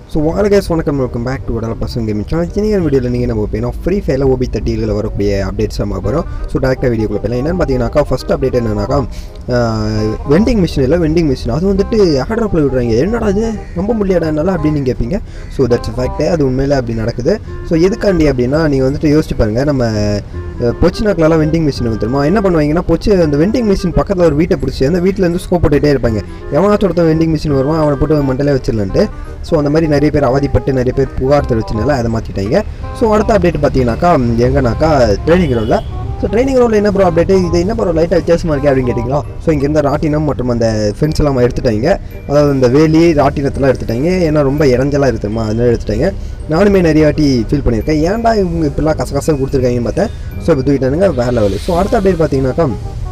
so வாங்க case வணக்கம் welcome back to உடல பசங்க கேமிங் சேனல் சின்ன வீடியோவில் நீங்கள் நம்ம போயிடும் ஃப்ரீ ஃபயரில் ஓபி தேர்ட்டியில் வரக்கூடிய அப்டேட்ஸ் நம்ம போகிறோம் ஸோ டேரெக்டாக வீடியோக்குள்ள போயிடலாம் என்னென்னு பார்த்தீங்கன்னாக்கா ஃபஸ்ட் அப்டேட் என்னன்னாக்கா வெண்டிங் மிஷின் இல்லை வெண்டிங் மிஷின் அது வந்துட்டு ஆர்டர் விடுறாங்க என்னடா இது ரொம்ப முடியாடா என்னால் அப்படின்னு நீங்கள் கேட்பீங்க ஸோ தட்ஸ் ஃபேக்ட் அது உண்மையில் அப்படி நடக்குது ஸோ எதுக்காண்டி அப்படின்னா நீங்கள் வந்துட்டு யோசிச்சு பாருங்கள் நம்ம பொச்சினாக்கெலாம் வெண்டிங் மிஷின் வந்துருமா என்ன பண்ணுவாங்கன்னா பொச்சு அந்த வெண்டிங் மிஷின் பக்கத்தில் ஒரு வீட்டை பிடிச்சி அந்த வீட்டில் இருந்து ஸ்கோப் போட்டுகிட்டே இருப்பாங்க எவனாச்சும் ஒருத்தன் வெண்டிங் மிஷின் வருவான் அவனை போட்டு மண்டலே வச்சிடலான்ட்டு ஸோ அந்த மாதிரி நிறைய பேர் அவதிப்பட்டு நிறைய பேர் புகார் தெரிவிச்சனால அதை மாற்றிட்டாங்க ஸோ அடுத்த அப்டேட் பார்த்தீங்கன்னாக்கா எங்கனாக்கா ட்ரைனிங் கிரௌண்டில் ஸோ ட்ரைனிங் ரோலில் என்ன ப்ரோ அப்டேட் இது என்ன ப்ரோ லைட்டாக வித்தியாசமாக இருக்கே அப்படின்னு கேட்டிங்களா ஸோ இங்கே இருந்த ராட்டினம் மற்றும் அந்த ஃபென்ஸ் எல்லாம் எடுத்துட்டாங்க அதாவது இந்த வேலி ராட்டினத்தெல்லாம் எடுத்துட்டாங்க ஏன்னா ரொம்ப இறஞ்சலாக இருக்குமா அதெல்லாம் எடுத்துட்டாங்க நானுமே நிறைய வாட்டி ஃபீல் பண்ணியிருக்கேன் ஏன்டா இவங்க இப்படிலாம் கசகசம் கொடுத்துருக்காங்கன்னு பார்த்தேன் ஸோ இப்போ தூக்கிட்டானுங்க வேறு லெவல் ஸோ அடுத்த அப்டேட் பார்த்தீங்கன்னாக்கா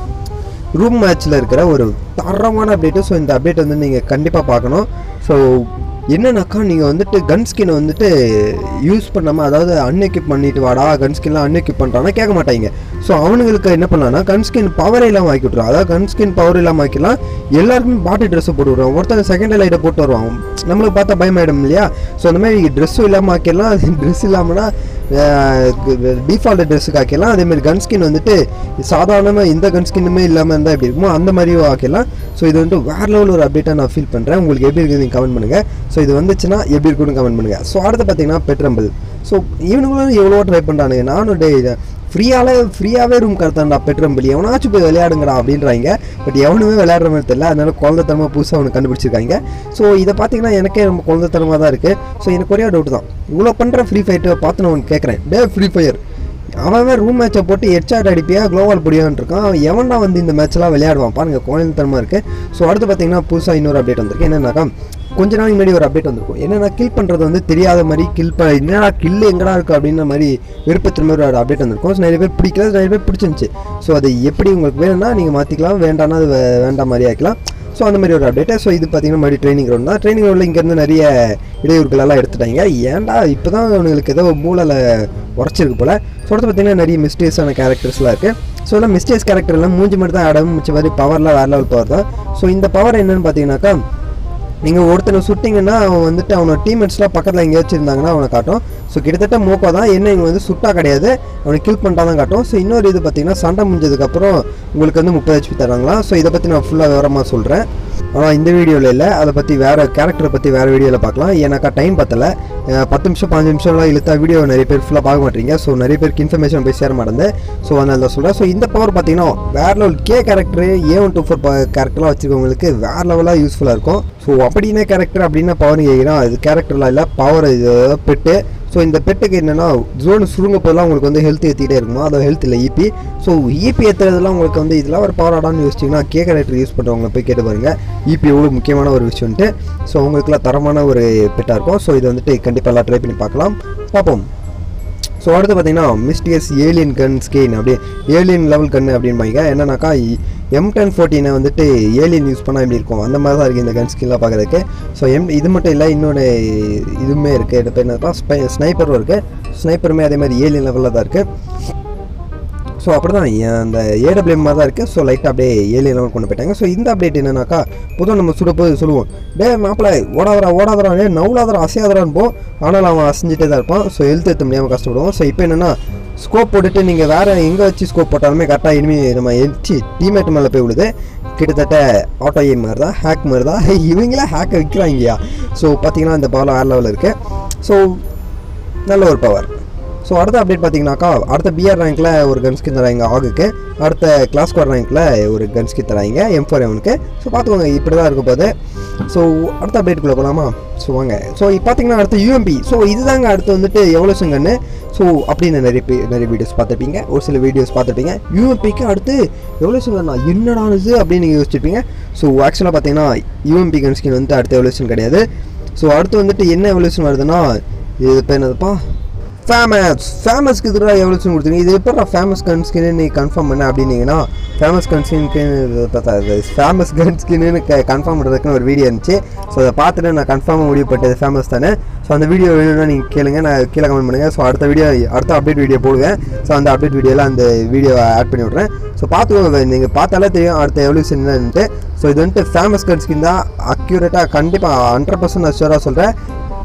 ரூம் மேட்ச்சில் இருக்கிற ஒரு தரமான அப்டேட்டு ஸோ இந்த அப்டேட் வந்து நீங்கள் கண்டிப்பாக பார்க்கணும் ஸோ என்னன்னாக்கா நீங்கள் வந்துட்டு கன் ஸ்கினை வந்துட்டு யூஸ் பண்ணாமல் அதாவது அன்எக்யூப் பண்ணிட்டு வாடா கன் ஸ்கின்லாம் அன்எக்யூப் பண்ணுறான்னா கேட்க மாட்டாங்க ஸோ அவனுங்களுக்கு என்ன பண்ணலாம்னா கன் ஸ்கின் பவர் இல்லாமல் ஆக்கி விட்ருவான் அதாவது கன் ஸ்கின் பவர் இல்லாமல் ஆக்கிலாம் எல்லாருக்குமே பாட்டி ட்ரெஸ்ஸை போட்டு விடுவான் ஒருத்தன் செகண்ட் லைட்டை போட்டு வருவான் நம்மளுக்கு பார்த்தா பயமாயிடும் இல்லையா ஸோ அந்த மாதிரி ட்ரெஸ்ஸும் இல்லாமல் ஆக்கிடலாம் அது ட்ரெஸ் இல்லாமல்னா டிஃபால்ட் ட்ரெஸ்ஸுக்கு ஆக்கிடலாம் அதேமாதிரி கன் ஸ்கின் வந்துட்டு சாதாரணமாக எந்த கன் ஸ்கின்னுமே இல்லாமல் இருந்தால் எப்படி இருக்குமோ அந்த மாதிரியும் ஆக்கிடலாம் ஸோ இது வந்துட்டு வேறு லெவல் ஒரு அப்டேட்டாக நான் ஃபீல் பண்ணுறேன் உங்களுக்கு எப்படி இருக்குது நீங்கள் கமெண்ட் பண்ணுங்கள் ஸோ இது வந்துச்சுன்னா எப்படி இருக்குன்னு கமெண்ட் பண்ணுங்கள் ஸோ அடுத்து பார்த்தீங்கன்னா பெட்ரம்பிள் ஸோ இவனுங்களும் எவ்வளோ ட்ரை பண்ணுறானுங்க நானும் டே இதை ஃப்ரீயாலே ஃப்ரீயாகவே ரூம் கடத்தாண்டா பெட்ரம்பிள் எவனாச்சும் போய் விளையாடுங்கடா அப்படின்றாங்க பட் எவனுமே விளையாடுற மாதிரி தெரியல அதனால குழந்தைத்தனமாக புதுசாக அவனுக்கு கண்டுபிடிச்சிருக்காங்க ஸோ இதை பார்த்தீங்கன்னா எனக்கே ரொம்ப குழந்தைத்தனமாக தான் இருக்குது ஸோ எனக்கு ஒரே டவுட் தான் இவ்வளோ பண்ணுற ஃப்ரீ ஃபைட்டை பார்த்து நான் உனக்கு கேட்குறேன் டே ஃப்ரீ ஃபயர் அவன் ரூம் மேட்சை போட்டு ஹெட்ஷாட் அடிப்பியா க்ளோவால் பிடியான்னு இருக்கான் எவன்டா வந்து இந்த மேட்ச்லாம் விளையாடுவான் பாருங்கள் குழந்தைத்தனமாக இருக்குது ஸோ அடுத்து பார்த்தீங்கன்னா புதுசாக இன்னொரு அப்டேட் வந்திருக்கு என்னன்னாக்கா கொஞ்ச நாளைக்கு முன்னாடி ஒரு அப்டேட் வந்திருக்கும் என்னன்னா கில் பண்ணுறது வந்து தெரியாத மாதிரி கில் ப என்னடா கில் எங்கடா இருக்குது அப்படின்ற மாதிரி விருப்பத்தின் மாதிரி ஒரு அப்டேட் வந்திருக்கும் ஸோ நிறைய பேர் பிடிக்கல நிறைய பேர் பிடிச்சிருந்துச்சு ஸோ அது எப்படி உங்களுக்கு வேணும்னா நீங்கள் மாற்றிக்கலாம் வேண்டாம்னா அது வே- வேண்டாம் மாதிரி ஆக்கலாம் ஸோ அந்த மாதிரி ஒரு அப்டேட்டு ஸோ இது பார்த்தீங்கன்னா மறுபடியும் ட்ரைனிங் கிரவுண்ட் தான் ட்ரைனிங் கிரவுண்டில் இங்கேருந்து நிறைய இடையூறுகள் எல்லாம் எடுத்துட்டாங்க ஏன்டா இப்போ தான் அவங்களுக்கு ஏதோ மூளையில் உடச்சிருக்கு போல் ஸோ அடுத்து பார்த்தீங்கன்னா நிறைய மிஸ்டேக்ஸான கேரக்டர்ஸ்லாம் இருக்குது ஸோ எல்லாம் மிஸ்டேக்ஸ் கேரக்டர்லாம் மூஞ்சி மட்டும் தான் இடம் மிச்ச மாதிரி பவர்லாம் வேறு லெவல் பவர் தான் ஸோ இந்த பவர் என்னன்னு பார்த்தீங்கன்னாக்கா நீங்கள் ஒருத்தனை சுட்டிங்கன்னா அவன் வந்துட்டு அவனோட டீம்மேட்ஸ்லாம் பக்கத்தில் எங்கேயாச்சும் இருந்தாங்கன்னா அவனை காட்டும் ஸோ கிட்டத்தட்ட மோக்கோ தான் என்ன இங்கே வந்து சுட்டா கிடையாது அவனை கில் பண்ணிட்டா தான் காட்டும் ஸோ இன்னொரு இது பார்த்தீங்கன்னா சண்டை முடிஞ்சதுக்கப்புறம் உங்களுக்கு வந்து முப்பது ஹெச்பி தராங்களாம் ஸோ இதை பற்றி நான் ஃபுல்லாக விவரமாக சொல்கிறேன் ஆனால் இந்த வீடியோவில் இல்லை அதை பற்றி வேறு கேரக்டரை பற்றி வேறு வீடியோவில் பார்க்கலாம் ஏன்னாக்கா டைம் பத்தலை அஹ் பத்து நிமிஷம் பாஞ்சு நிமிஷம்லாம் இழுத்தா வீடியோ நிறைய பேர் ஃபுல்லாக பார்க்க மாட்டீங்க ஸோ நிறைய பேருக்கு இன்ஃபர்மேஷன் போய் சேர மாட்டேங்குது ஸோ அதனால தான் சொல்கிறேன் ஸோ இந்த பவர் பார்த்தீங்கன்னா வேறு level K character A one two four கேரக்டர்லாம் வச்சுருக்கவங்களுக்கு வேறு லெவலாக யூஸ்ஃபுல்லாக இருக்கும் ஸோ அப்படின்னா கேரக்டர் அப்படின்னா பவர் கேட்குறோம் அது கேரக்டர்லாம் இல்லை பவர் இது பெட்டு ஸோ இந்த பெட்டுக்கு என்னென்னா ஜோன் சுருங்க போதெல்லாம் உங்களுக்கு வந்து ஹெல்த் ஏற்றிட்டே இருக்குமா அது ஹெல்த் இல்லை இபி ஸோ இபி ஏற்றுறதுலாம் உங்களுக்கு வந்து இதெல்லாம் ஒரு பவர் ஆடான்னு யோசிச்சிங்கன்னா கே கேரக்டர் யூஸ் பண்ணுறவங்க போய் கேட்டு பாருங்க இபி எவ்வளோ முக்கியமான ஒரு விஷயம்ட்டு ஸோ உங்களுக்குலாம் தரமான ஒரு பெட்டாக இருக்கும் ஸோ இது வந்துட்டு கண்டிப்பாக எல்லாம் ட்ரை பண்ணி பார்க்கலாம் பார்ப்போம் ஸோ அடுத்து பார்த்தீங்கன்னா மிஸ்டியஸ் ஏலியன் கன் ஸ்கெயின் அப்படியே ஏலியன் லெவல் கன் அப்படின்பாங்க என்னன்னாக்கா எம் டென் ஃபோர்டீனை வந்துட்டு ஏலியன் யூஸ் பண்ணால் எப்படி இருக்கும் அந்த மாதிரி தான் இருக்குது இந்த கன் ஸ்கின்லாம் பார்க்குறதுக்கு ஸோ எம் இது மட்டும் இல்லை இன்னொன்று இதுவுமே இருக்குது இது பேர் என்னப்பா ஸ்பை ஸ்னைப்பரும் இருக்குது ஸ்னைப்பருமே அதே மாதிரி ஏலியன் லெவலில் தான் இருக்குது ஸோ அப்படி தான் அந்த ஏடபிள்யூஎம் மாதிரி தான் இருக்குது ஸோ லைட்டாக அப்படியே ஏலியன் லெவல் கொண்டு போயிட்டாங்க ஸோ இந்த அப்டேட் என்னன்னாக்கா பொதுவாக நம்ம சுடப்போது சொல்லுவோம் டே மாப்பிள ஓடாதரா ஓடாதரா டே நவுலாதரா அசையாதரான்னு போ ஆனால் அவன் அசைஞ்சிட்டே தான் இருப்பான் ஸோ ஹெல்த் எடுத்த முடியாமல் கஷ்டப்படுவோம் ஸோ இப்போ என்னென்னா ஸ்கோப் போட்டுட்டு நீங்கள் வேறு எங்கே வச்சு ஸ்கோப் போட்டாலுமே கரெக்டாக இனிமே நம்ம எச்சி டீமேட் மேலே போய் விழுது கிட்டத்தட்ட ஆட்டோ ஏம் மாதிரி தான் ஹேக் மாதிரி தான் இவங்களே ஹேக்கை விற்கிறாங்கயா ஸோ பார்த்தீங்கன்னா இந்த பவர் வேறு லெவலில் இருக்குது ஸோ நல்ல ஒரு பவர் ஸோ அடுத்த அப்டேட் பார்த்தீங்கன்னாக்கா அடுத்த பிஆர் ரேங்க்கில் ஒரு கன் ஸ்கின் தராங்க ஆகுக்கு அடுத்த கிளாஸ் ஸ்குவாட் ரேங்க்கில் ஒரு கன் ஸ்கின் தராங்க எம் ஃபோர் எவனுக்கு ஸோ பார்த்துக்கோங்க இப்படி தான் இருக்க போது ஸோ அடுத்த அப்டேட்டுக்குள்ளே போகலாமா ஸோ வாங்க ஸோ இப்போ பார்த்தீங்கன்னா அடுத்து யூஎம்பி ஸோ இதுதாங்க அடுத்து வந்துட்டு எவ்வளோ கன்னு ஸோ அப்படின்னு நிறைய பே நிறைய வீடியோஸ் பார்த்துருப்பீங்க ஒரு சில வீடியோஸ் பார்த்துருப்பீங்க யூஎம்பிக்கு அடுத்து எவ்வளோ கன்னா என்னடானது அப்படின்னு நீங்கள் யோசிச்சிருப்பீங்க ஸோ ஆக்சுவலாக பார்த்தீங்கன்னா யூஎம்பி கன் ஸ்கின் வந்துட்டு அடுத்த எவல்யூஷன் கிடையாது ஸோ அடுத்து வந்துட்டு என்ன எவல்யூஷன் வருதுன்னா இது பேர் என்னதுப்பா ஃபேமஸ் ஃபேமஸ்க்கு இதுடா எவ்வளோ ஸ்கின் கொடுத்துருங்க இது எப்போ ஃபேமஸ் கன் ஸ்கின்னு நீ கன்ஃபார்ம் பண்ண அப்படின்னீங்கன்னா ஃபேமஸ் கன் ஸ்கின்க்கு பார்த்தா ஃபேமஸ் கன் ஸ்கின்னு கன்ஃபார்ம் பண்ணுறதுக்குன்னு ஒரு வீடியோ இருந்துச்சு ஸோ அதை பார்த்துட்டு நான் கன்ஃபார்மாக முடிவு பண்ணிட்டது ஃபேமஸ் தானே ஸோ அந்த வீடியோ வேணும்னா நீங்கள் கேளுங்க நான் கீழே கமெண்ட் பண்ணுங்கள் ஸோ அடுத்த வீடியோ அடுத்த அப்டேட் வீடியோ போடுவேன் ஸோ அந்த அப்டேட் வீடியோவில் அந்த வீடியோவை ஆட் பண்ணி விட்றேன் ஸோ பார்த்துக்கோங்க நீங்கள் பார்த்தாலே தெரியும் அடுத்த எவல்யூஷன் என்னன்ட்டு ஸோ இது வந்துட்டு ஃபேமஸ் கன் ஸ்கின் தான் அக்யூரேட்டாக கண்டிப்பாக ஹண்ட்ரட் பர்சன்ட் அஷ்யூராக சொல்கிறேன்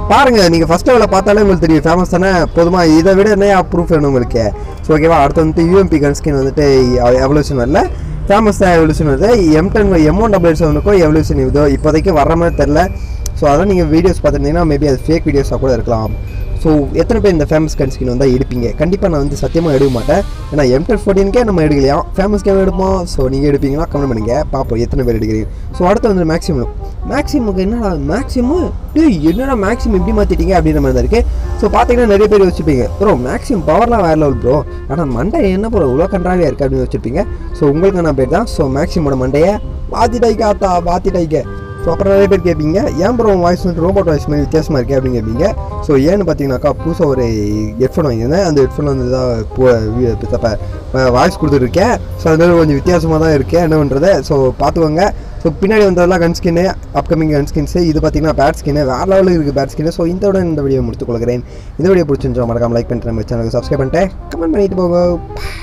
பாருங்கள் நீங்கள் ஃபஸ்ட் லெவலில் பார்த்தாலே உங்களுக்கு தெரியும் ஃபேமஸ் தானே போதுமா இதை விட என்ன ப்ரூஃப் வேணும் உங்களுக்கு ஸோ ஓகேவா அடுத்து வந்துட்டு யூஎம்பி கன் ஸ்கின் வந்துட்டு எவல்யூஷன் வரல ஃபேமஸ் தான் எவல்யூஷன் வருது M ten M one double செவனுக்கும் எவல்யூஷன் இதோ இப்போதைக்கு வர மாதிரி தெரில ஸோ அதெல்லாம் நீங்கள் வீடியோஸ் பார்த்துருந்தீங்கன்னா மேபி அது ஃபேக் வீடியோஸாக கூட இருக்கலாம் ஸோ எத்தனை பேர் இந்த ஃபேமஸ் கன் ஸ்கின் வந்தால் எடுப்பீங்க கண்டிப்பாக நான் வந்து சத்தியமாக எடுக்க மாட்டேன் ஏன்னா எம் டென் ஃபோர்டீனுக்கே நம்ம எடுக்கலையா ஃபேமஸ் கேம் எடுப்போம் ஸோ நீங்கள் எடுப்பீங்கன்னா கமெண்ட் பண்ணுங்க பார்ப்போம் எத்தனை பேர் எடுக்கிறீங்க ஸோ அடுத்து வந்து மேக்ஸிமம் மேக்ஸிமுக்கு என்னடா மேக்ஸிமம் டேய் என்னடா மேக்ஸிமம் எப்படி மாற்றிட்டீங்க அப்படின்ற மாதிரி தான் இருக்குது ஸோ பார்த்தீங்கன்னா நிறைய பேர் வச்சுருப்பீங்க ப்ரோ மேக்ஸிமம் பவர்லாம் வேறு லெவல் ப்ரோ ஆனால் மண்டை என்ன ப்ரோ இவ்வளோ கன்றாவியாக இருக்குது அப்படின்னு வச்சுருப்பீங்க ஸோ உங்களுக்கான பேர் தான் ஸோ மேக்ஸிமோட மண்டையை பாத்திட்டாய்க்கா ஆத்தா பாத்திட்டாய்க்க ஸோ அப்புறம் நிறைய பேர் கேட்பீங்க ஏன் ப்ரோ வாய்ஸ் வந்து ரோபோட் வாய்ஸ் மாதிரி வித்தியாசமாக இருக்கே அப்படின்னு கேட்பீங்க ஸோ ஏன்னு பார்த்தீங்கன்னாக்கா புதுசாக ஒரு ஹெட்ஃபோன் வாங்கியிருந்தேன் அந்த ஹெட்ஃபோன் வந்து தான் வாய்ஸ் கொடுத்துருக்கேன் ஸோ அதனால கொஞ்சம் வித்தியாசமாக தான் இருக்குது என்ன பண்ணுறது ஸோ பார்த்துக்கோங்க ஸோ பின்னாடி வந்ததெல்லாம் கன் ஸ்கின்னு அப்கமிங் கன் ஸ்கின்ஸு இது பார்த்தீங்கன்னா பேட் ஸ்கின்னு வேறு லெவலில் இருக்குது பேட் ஸ்கின்னு ஸோ இந்த இந்த வீடியோ முடித்துக் கொள்கிறேன் இந்த வீடியோ பிடிச்சிருந்தோம் மறக்காம லைக் பண்ணிட்டு நம்ம சேனலுக்கு சப்ஸ்கிரைப் பண்ணிட்டு கமெண்ட் பண்ணிட்டு போங்க